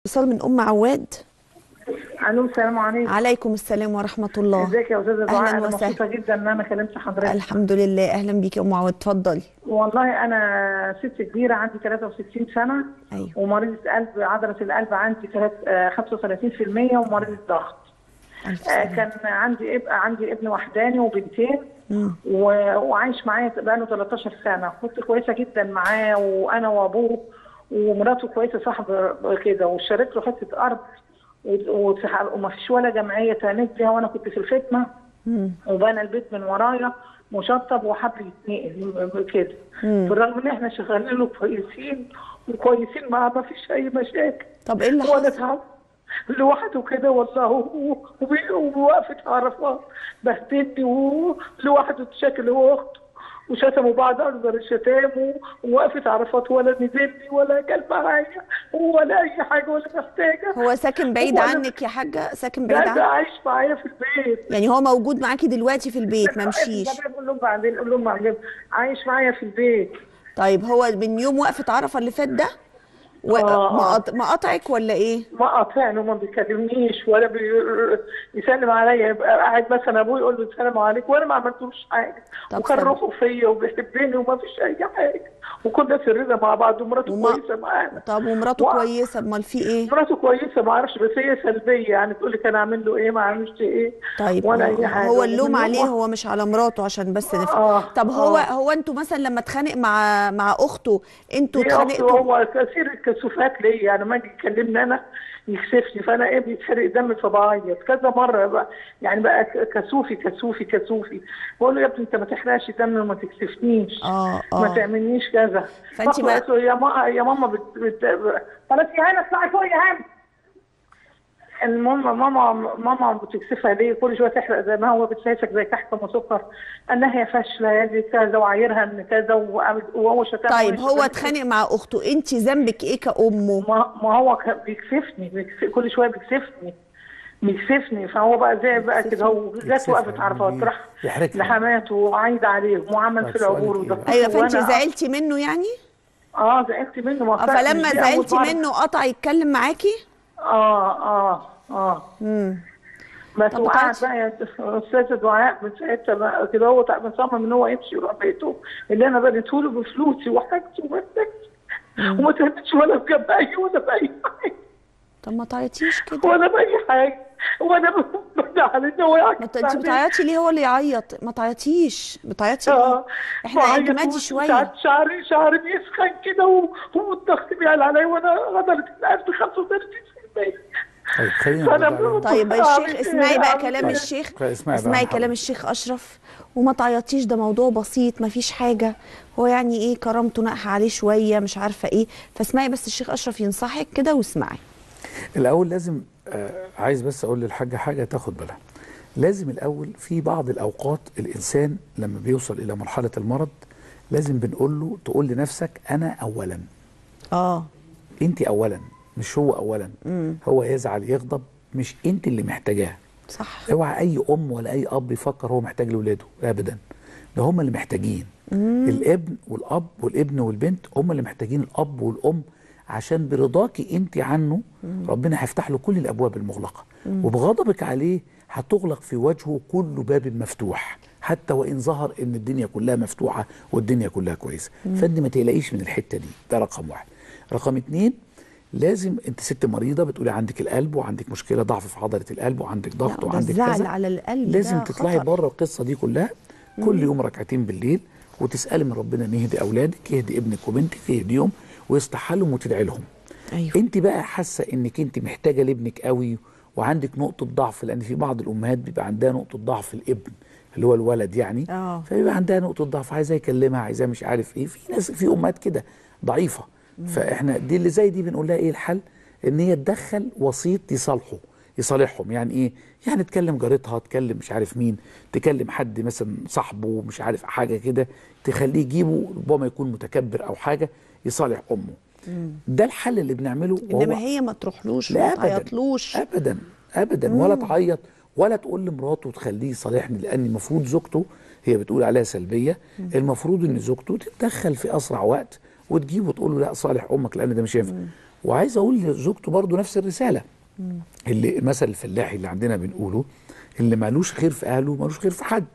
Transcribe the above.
اتصال من ام عواد الو السلام عليكم عليكم السلام ورحمه الله ازيك يا استاذه دعاء أهلاً انا وسهلاً. مبسوطه جدا ان انا كلمت حضرتك الحمد لله اهلا بيكي يا ام عواد اتفضلي والله انا ست كبيره عندي 63 سنه ايوه ومريضه قلب عضله القلب عندي تلات- آه، 35% ومريضه ضغط الف آه، سلامه كان عندي اب عندي ابن وحداني وبنتين مم. و- وعايش معايا بقاله 13 سنه كنت كويسه جدا معاه وانا وابوه ومراته كويسه صاحب كده واشتريت له حته ارض و- وف- وما فيش ولا جمعيه تهنيت بيها وانا كنت في الخدمه مم. وبنى البيت من ورايا مشطب وحبل يتنقل كده مم. بالرغم ان احنا شغالين له كويسين وكويسين معاه ما فيش اي مشاكل طب ايه اللي وانا حصل تعب لوحده كده والله و- وبي- ووقفت عرفات بهدلني ولوحده شكل هو واخته وشتموا بعض اكبر الشتام و- ووقفت عرفات ولا نزلني ولا كان معايا ولا اي حاجه ولا محتاجه هو ساكن بعيد هو أنا- عنك يا حاجه ساكن بعيد ده ده عنك عايش معايا في البيت يعني هو موجود معاكي دلوقتي في البيت ما مشيش قول لهم بعدين قول لهم بعدين عايش معايا في البيت طيب هو من يوم وقفه عرفه اللي فات ده و... آه، ما آه. قط- ما قطعك ولا ايه ما قاطعني وما بيكلمنيش ولا بي... يسلم عليا يبقى قاعد مثلا ابوي يقول له السلام عليكم وانا ما عملتلوش حاجه طب وكان سلام. روحه فيا وبيحبني وما فيش اي حاجه وكنا سرنا مع بعض ومراته وما- كويسه معانا طب ومراته و- كويسه امال في ايه مراته كويسه ما اعرفش بس هي سلبيه يعني تقول لي كان اعمل له ايه ما عملش ايه طيب ولا هو- اي حاجه هو اللوم ومن عليه يوم- هو مش على مراته عشان بس نفهم آه، طب هو آه. هو انتوا مثلا لما اتخانق مع مع اخته انتوا هي أخته اتخانقتوا هو كثير الكسوفات ليا يعني ما يجي يكلمني انا يكسفني فانا ايه بيتحرق دمي فبعيط كذا مره بقى يعني بقى ك- كسوفي كسوفي كسوفي بقول له يا ابني انت ما تحرقش دمي وما تكسفنيش اه ما اه تعملنيش كذا فأنت ما- فقلت له يا ماما يا ماما بت... بت... خلاص يا هنا اطلعي فوق يا هنا المهم ماما ماما بتكسفها ليه كل شويه تحرق زي ما هو بتلاقيك زي كحكه سكر انها هي فاشله يا دي كذا وعايرها ان كذا وعمل- وهو شتمها طيب وأنا هو شتمته. اتخانق مع اخته انت ذنبك ايه كامه ما ما هو كان بيكسفني بيكسف كل شويه بيكسفني بيكسفني فهو بقى زي بقى كده هو جت يكسفها وقفت عرفات يعني راح يحرجها. لحماته وعايد عليهم وعمل طب في العبور سؤالك وده إيه ايوه فانت وأنا- زعلتي منه يعني اه زعلت منه ما اه فرقش، فلما مش دي أول زعلتي مرة. منه قطع يتكلم معاكي اه اه اه امم بس طب وقعد وقعدتي- بقى يا استاذه دعاء من ساعتها بقى كده هو مصمم ان هو يمشي يروح بيته اللي انا بنيته له بفلوسي وحاجتي ومسكتي وما تهمتش ولا بجنبي ولا باي حاجه طب ما تعيطيش كده ولا باي حاجه وانا بزعل ان هو ما انت انت بتعيطي ليه هو اللي يعيط ما تعيطيش بتعيطي ليه اه احنا وعيط اجمدي و- شويه ساعات شعري شعري بيسخن كده و- والضغط بيعلى عليا وانا غدرت القلب 35% طيب خلينا فأنا نرد على- طيب أعمل الشيخ إيه؟ اسمعي بقى أعمل كلام إيه؟ الشيخ طيب اسمعي بقى اسمعي يا كلام محمد. الشيخ اشرف وما تعيطيش ده موضوع بسيط ما فيش حاجه هو يعني ايه كرامته ناقحه عليه شويه مش عارفه ايه فاسمعي بس الشيخ اشرف ينصحك كده واسمعي الاول لازم آه عايز بس اقول للحاجه حاجه تاخد بالها لازم الاول في بعض الاوقات الانسان لما بيوصل الى مرحله المرض لازم بنقول له تقول لنفسك انا اولا اه انت اولا مش هو اولا هو يزعل يغضب مش انت اللي محتاجاه صح اوعى اي ام ولا اي اب يفكر هو محتاج لاولاده ابدا ده هم اللي محتاجين الابن والاب والابن والبنت هم اللي محتاجين الاب والام عشان برضاكي انت عنه ربنا هيفتح له كل الابواب المغلقه وبغضبك عليه هتغلق في وجهه كل باب مفتوح حتى وان ظهر ان الدنيا كلها مفتوحه والدنيا كلها كويسه فانت ما تقلقيش من الحته دي ده رقم واحد رقم اتنين لازم انت ست مريضه بتقولي عندك القلب وعندك مشكله ضعف في عضله القلب وعندك ضغط لا، ده وعندك الزعل كذا على القلب لازم ده تطلعي خطر. بره القصه دي كلها كل يوم ركعتين بالليل وتسالي من ربنا ان يهدي اولادك يهدي ابنك وبنتك يهديهم ويصلح حالهم وتدعي لهم ايوه انت بقى حاسه انك انت محتاجه لابنك قوي وعندك نقطه ضعف لان في بعض الامهات بيبقى عندها نقطه ضعف الابن اللي هو الولد يعني اه. فبيبقى عندها نقطه ضعف عايزاه يكلمها عايزاه مش عارف ايه في ناس في امهات كده ضعيفه فاحنا دي اللي زي دي بنقول لها ايه الحل ان هي تدخل وسيط يصالحه يصالحهم يعني ايه يعني تكلم جارتها تكلم مش عارف مين تكلم حد مثلا صاحبه مش عارف حاجه كده تخليه يجيبه ربما يكون متكبر او حاجه يصالح امه ده الحل اللي بنعمله انما هي ما تروحلوش لا ما أبداً. تعيطلوش ابدا ابدا ولا تعيط ولا تقول لمراته تخليه يصالحني لان المفروض زوجته هي بتقول عليها سلبيه المفروض ان زوجته تتدخل في اسرع وقت وتجيبه وتقول له لا صالح امك لان ده مش هينفع وعايز اقول لزوجته برضو نفس الرساله اللي المثل الفلاحي اللي عندنا بنقوله اللي مالوش خير في اهله مالوش خير في حد